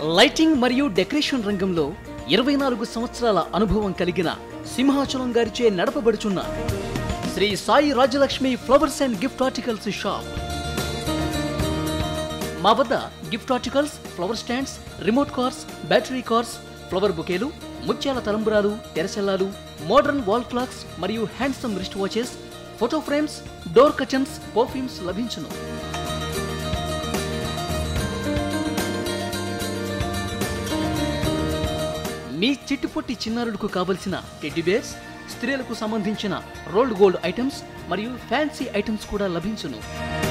lighting మరియు decoration రంగంలో ఇరవై నాలుగు సంవత్సరాల అనుభవం కలిగిన సింహాచలం గారిచే నడపబడుచున్న Shri Sai Rajalakshmi flowers and gift articles shop మా వద్ద gift articles flower stands remote cars battery cars flower బుకేలు ముత్యాల తలంబరాలు తెరసెల్లాలు మోడర్న్ వాల్ క్లాక్స్ మరియు handsome wrist watches photo frames door curtains perfumes లభించును మీ చిట్టుపొట్టి చిన్నారులకు కావలసిన టెడ్డీ బేర్స్ స్త్రీలకు సంబంధించిన రోల్డ్ గోల్డ్ ఐటమ్స్ మరియు ఫ్యాన్సీ ఐటమ్స్ కూడా లభించును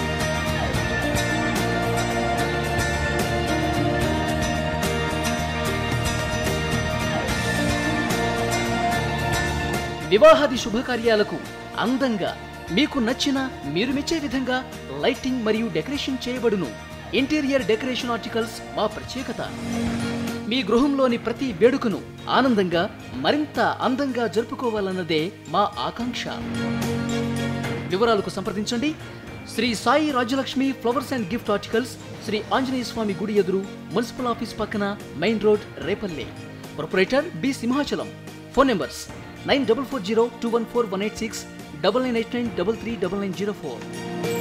వివాహాది శుభకార్యాలకు అందంగా మీకు నచ్చిన మీరు మెచ్చే విధంగా లైటింగ్ మరియు డెకరేషన్ చేయబడును ఇంటీరియర్ డెకరేషన్ ఆర్టికల్స్ మా ప్రత్యేకత మీ గృహంలోని ప్రతి వేడుకను ఆనందంగా మరింత అందంగా జరుపుకోవాలన్నదే మా ఆకాంక్ష వివరాలకు సంప్రదించండి Shri Sai Rajyalakshmi flowers and gift articles Shri Anjaneya Swamy గుడి ఎదురు మున్సిపల్ ఆఫీస్ పక్కన main road Repalle proprietor B Simhachalam phone numbers nine double four zero two one four one eight six double nine eight nine double three double nine zero four